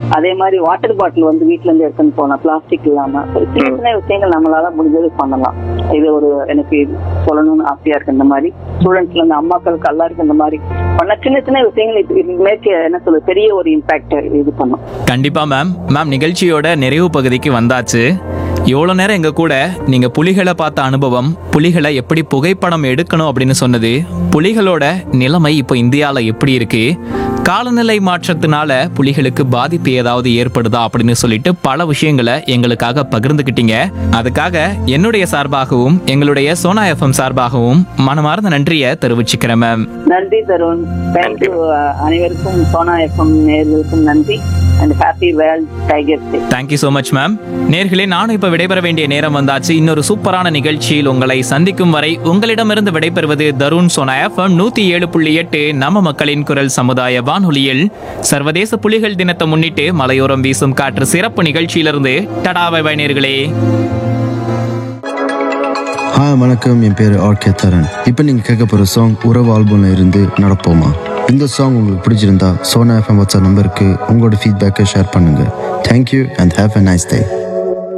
அதே மாதிரி water bottle வந்து வீட்ல இருந்து எடுத்துன்னு போகலாம் பிளாஸ்டிக் இல்லாம ஒரு சின்ன சின்ன விஷயங்கள் நம்மளால முடிஞ்சது பண்ணலாம் இது ஒரு எனக்கு சொல்லணும்னு ஆசையா இருக்கு இந்த மாதிரி ஸ்டூடெண்ட்ஸ்ல இருந்து அம்மாக்களுக்கு எல்லாருக்கும் இந்த மாதிரி பண்ண சின்ன சின்ன விஷயங்கள் இது இது மேற்கு என்ன சொல்ல பெரிய ஒரு இம்பாக்ட் இது பண்ணும் கண்டிப்பா மேம் மேம் நிகழ்ச்சியோட நிறைவு பகுதிக்கு வந்தாச்சு இவ்வளோ நேரம் எங்க கூட நீங்க புலிகளை பார்த்த அனுபவம் புலிகளை எப்படி புகைப்படம் எடுக்கணும் அப்படின்னு சொன்னது புலிகளோட நிலைமை இப்போ இந்தியாவில் எப்படி இருக்கு காலநிலை மாற்றத்தினால புலிகளுக்கு பாதிப்பு ஏதாவது ஏற்படுதா அப்படின்னு சொல்லிட்டு பல விஷயங்களை எங்களுக்காக பகிர்ந்துக்கிட்டீங்க அதுக்காக என்னுடைய சார்பாகவும் எங்களுடைய சோனா எஃப்எம் சார்பாகவும் மனமார்ந்த நன்றியை தெரிவிச்சுக்கிறேன் மேம் நன்றி தருண் தேங்க்யூ அனைவருக்கும் சோனா எஃப்எம் நேர்களுக்கும் நன்றி and happy world tiger day thank you so much ma'am நேர்களே நானும் இப்போ விடைபெற வேண்டிய நேரம் வந்தாச்சு இன்னொரு சூப்பரான நிகழ்ச்சியில் உங்களை சந்திக்கும் வரை உங்களிடமிருந்து விடைபெறுவது தருண் சோனா எஃப்எம் நூற்றி ஏழு புள்ளி எட்டு நம்ம மக்களின் குரல் சமுதாய வானொலியில் சர்வதேச புலிகள் தினத்தை முன்னிட்டு மலையோரம் வீசும் காற்று சிறப்பு நிகழ்ச்சியிலிருந்து டடாவை நேர்களே ஹாய் வணக்கம் என் பேர் ஆர்கே தரன் இப்போ நீங்கள் கேட்க போகிற சாங் உறவு ஆல்பம்ல இருந்து நடப்போமா இந்த சாங் உங்களுக்கு பிடிச்சிருந்தா சோனா எஃப்எம் வாட்ஸ்அப் நம்பருக்கு உங்களோட ஃபீட்பேக்கை ஷேர் பண்ணுங்கள் thank you and have a nice day